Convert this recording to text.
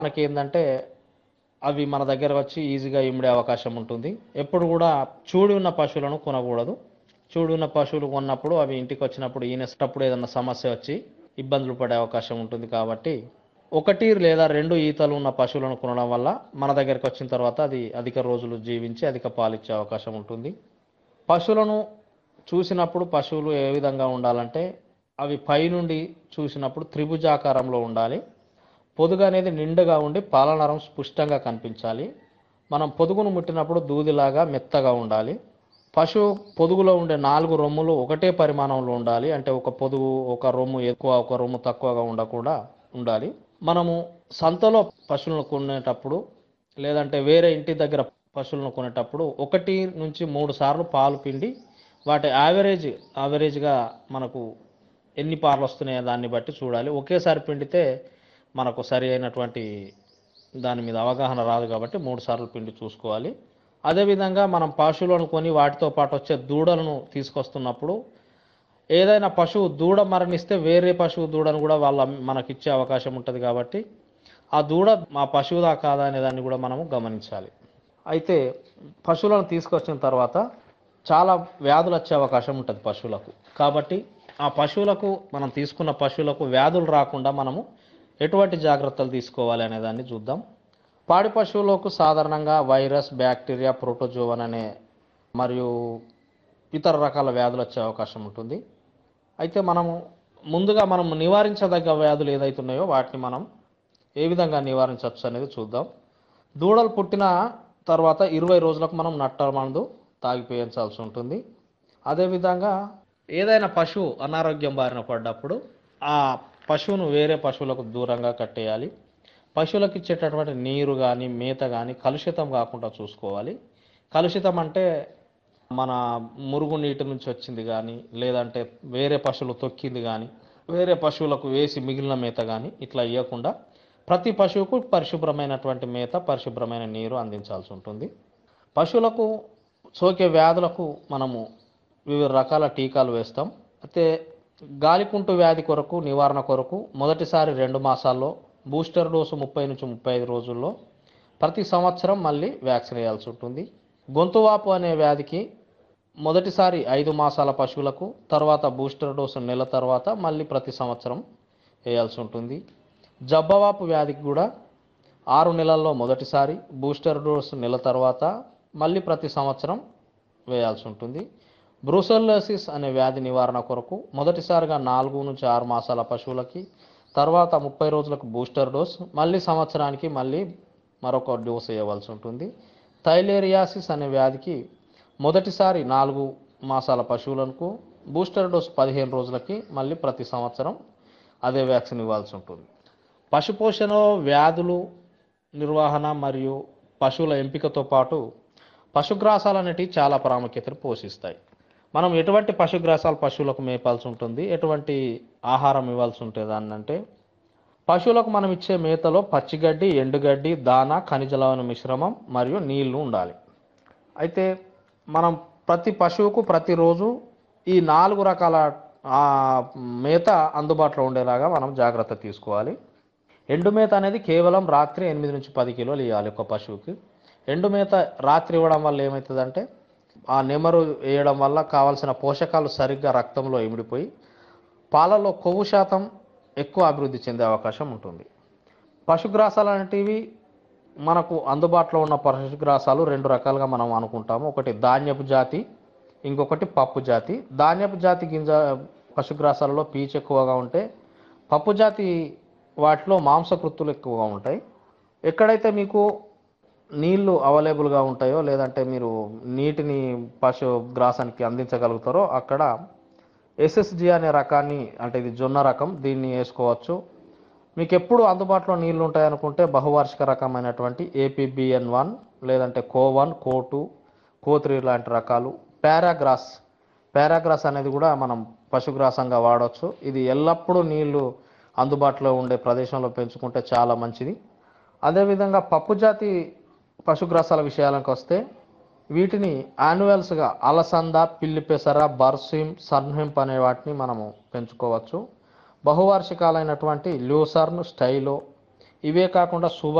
మనకి ఏంటంటే అవి మన దగ్గర వచ్చి ఈజీగా ఇమిడే అవకాశం ఉంటుంది ఎప్పుడు కూడా చూడి ఉన్న పశువులను కొనకూడదు చూడి ఉన్న పశువులు కొన్నప్పుడు అవి ఇంటికి వచ్చినప్పుడు ఈనేటప్పుడు ఏదన్నా సమస్య వచ్చి ఇబ్బందులు పడే అవకాశం ఉంటుంది కాబట్టి ఒకటి లేదా రెండు ఈతలు ఉన్న పశువులను కొనడం వల్ల మన దగ్గరికి వచ్చిన తర్వాత అది అధిక రోజులు జీవించి అధిక పాలిచ్చే అవకాశం ఉంటుంది పశువులను చూసినప్పుడు పశువులు ఏ విధంగా ఉండాలంటే అవి పైనుండి చూసినప్పుడు త్రిభుజాకారంలో ఉండాలి పొదుగు అనేది నిండుగా ఉండి పాలనరం స్పష్టంగా కనిపించాలి మనం పొదుగును ముట్టినప్పుడు దూదిలాగా మెత్తగా ఉండాలి పశువు పొదుగులో ఉండే నాలుగు రొమ్ములు ఒకటే పరిమాణంలో ఉండాలి అంటే ఒక పొదుగు ఒక రొమ్ము ఎక్కువ ఒక రొమ్ము తక్కువగా ఉండకుండా ఉండాలి మనము సంతలో పశువులను కొనేటప్పుడు లేదంటే వేరే ఇంటి దగ్గర పశువులను కొనేటప్పుడు ఒకటి నుంచి మూడు సార్లు పాలు పిండి వాటి యావరేజ్ యావరేజ్గా మనకు ఎన్ని పాలు వస్తున్నాయో దాన్ని బట్టి చూడాలి ఒకేసారి పిండితే మనకు సరి అయినటువంటి దాని మీద అవగాహన రాదు కాబట్టి మూడు సార్లు పిండి చూసుకోవాలి అదేవిధంగా మనం పశువులను కొని వాటితో పాటు వచ్చే దూడలను తీసుకొస్తున్నప్పుడు ఏదైనా పశువు దూడ మరణిస్తే వేరే పశువు దూడను కూడా వాళ్ళ మనకిచ్చే అవకాశం ఉంటుంది కాబట్టి ఆ దూడ మా పశువుదా కాదా అనే దాన్ని కూడా మనము గమనించాలి అయితే పశువులను తీసుకొచ్చిన తర్వాత చాలా వ్యాధులు వచ్చే అవకాశం ఉంటుంది పశువులకు కాబట్టి ఆ పశువులకు మనం తీసుకున్న పశువులకు వ్యాధులు రాకుండా మనము ఎటువంటి జాగ్రత్తలు తీసుకోవాలి అనే దాన్ని చూద్దాం పాడి పశువులకు సాధారణంగా వైరస్ బ్యాక్టీరియా ప్రోటోజోవన్ అనే మరియు ఇతర రకాల వ్యాధులు వచ్చే అవకాశం ఉంటుంది అయితే మనము ముందుగా మనం నివారించదగ్గ వ్యాధులు ఏదైతే ఉన్నాయో వాటిని మనం ఏ విధంగా నివారించవచ్చు అనేది చూద్దాం దూడలు పుట్టిన తర్వాత ఇరవై రోజులకు మనం నట్ట మందు తాగిపోయించాల్సి ఉంటుంది అదేవిధంగా ఏదైనా పశువు అనారోగ్యం బారిన పడ్డప్పుడు ఆ పశువును వేరే పశువులకు దూరంగా కట్టేయాలి పశువులకు ఇచ్చేటటువంటి నీరు కానీ మేత కానీ కలుషితం కాకుండా చూసుకోవాలి కలుషితం అంటే మన మురుగు నీటి నుంచి వచ్చింది కానీ లేదంటే వేరే పశువులు తొక్కింది కానీ వేరే పశువులకు వేసి మిగిలిన మేత కానీ ఇట్లా ఇవ్వకుండా ప్రతి పశువుకు పరిశుభ్రమైనటువంటి మేత పరిశుభ్రమైన నీరు అందించాల్సి ఉంటుంది పశువులకు సోకే వ్యాధులకు మనము వివిధ రకాల టీకాలు వేస్తాం అయితే గాలికుంటు వ్యాధి కొరకు నివారణ కొరకు మొదటిసారి రెండు మాసాల్లో బూస్టర్ డోసు ముప్పై నుంచి ముప్పై ఐదు రోజుల్లో ప్రతి సంవత్సరం మళ్ళీ వ్యాక్సిన్ వేయాల్సి ఉంటుంది గొంతువాపు అనే వ్యాధికి మొదటిసారి ఐదు మాసాల పశువులకు తర్వాత బూస్టర్ డోసు నెల తర్వాత మళ్ళీ ప్రతి సంవత్సరం వేయాల్సి ఉంటుంది జబ్బవాపు వ్యాధికి కూడా ఆరు నెలల్లో మొదటిసారి బూస్టర్ డోసు నెల తర్వాత మళ్ళీ ప్రతి సంవత్సరం వేయాల్సి ఉంటుంది బ్రూసెల్లోసిస్ అనే వ్యాధి నివారణ కొరకు మొదటిసారిగా నాలుగు నుంచి ఆరు మాసాల పశువులకి తర్వాత ముప్పై రోజులకు బూస్టర్ డోస్ మళ్ళీ సంవత్సరానికి మళ్ళీ మరొక డోస్ వేయవలసి ఉంటుంది థైలేరియాసిస్ అనే వ్యాధికి మొదటిసారి నాలుగు మాసాల పశువులకు బూస్టర్ డోస్ పదిహేను రోజులకి మళ్ళీ ప్రతి సంవత్సరం అదే వ్యాక్సిన్ ఇవ్వాల్సి ఉంటుంది పశుపోషణలో వ్యాధులు నిర్వహణ మరియు పశువుల ఎంపికతో పాటు పశుగ్రాసాలు అనేటివి చాలా ప్రాముఖ్యతను పోషిస్తాయి మనం ఎటువంటి పశుగ్రాసాలు పశువులకు మేపాల్సి ఉంటుంది ఎటువంటి ఆహారం ఇవ్వాల్సి ఉంటుంది అని అంటే పశువులకు మనం ఇచ్చే మేతలో పచ్చిగడ్డి ఎండుగడ్డి దాన ఖనిజ లవణ మిశ్రమం మరియు నీళ్లు ఉండాలి అయితే మనం ప్రతి పశువుకు ప్రతిరోజు ఈ నాలుగు రకాల ఆ, మేత అందుబాటులో ఉండేలాగా మనం జాగ్రత్త తీసుకోవాలి ఎండు మేత అనేది కేవలం రాత్రి ఎనిమిది నుంచి పది కిలోలు ఇవ్వాలి ఒక పశువుకి ఎండు మేత రాత్రి ఇవ్వడం వల్ల ఏమవుతుందంటే ఆ నెమరు వేయడం వల్ల కావాల్సిన పోషకాలు సరిగ్గా రక్తంలో ఇమిడిపోయి పాలలో కొవ్వు శాతం ఎక్కువ అభివృద్ధి చెందే అవకాశం ఉంటుంది పశుగ్రాసాలు అనేటివి మనకు అందుబాటులో ఉన్న పశుగ్రాసాలు రెండు రకాలుగా మనం అనుకుంటాము ఒకటి ధాన్యపు జాతి ఇంకొకటి పప్పు జాతి ధాన్యపు జాతి గింజ పశుగ్రాసాలలో పీచు ఎక్కువగా ఉంటే పప్పు జాతి వాటిలో మాంసకృత్తులు ఎక్కువగా ఉంటాయి ఎక్కడైతే మీకు నీళ్లు అవైలబుల్గా ఉంటాయో లేదంటే మీరు నీటిని పశు గ్రాసానికి అందించగలుగుతారో అక్కడ ఎస్ఎస్జి అనే రకాన్ని అంటే ఇది జొన్న రకం దీన్ని వేసుకోవచ్చు మీకు ఎప్పుడు అందుబాటులో నీళ్లు ఉంటాయనుకుంటే బహువార్షిక రకమైనటువంటి ఏపీబిఎన్ వన్ లేదంటే Co one Co two Co three లాంటి రకాలు పారాగ్రాస్ పారాగ్రాస్ అనేది కూడా మనం పశుగ్రాసంగా వాడవచ్చు ఇది ఎల్లప్పుడూ నీళ్లు అందుబాటులో ఉండే ప్రదేశంలో పెంచుకుంటే చాలా మంచిది అదేవిధంగా పప్పు జాతి పశుగ్రాసాల విషయాలకు వస్తే వీటిని యాన్యువల్స్గా అలసంద పిల్లి పెసర బర్సిమ్ సన్హింప్ అనే వాటిని మనము పెంచుకోవచ్చు బహువార్షికాలైనటువంటి లూసర్న్ స్టైలో ఇవే కాకుండా శుభ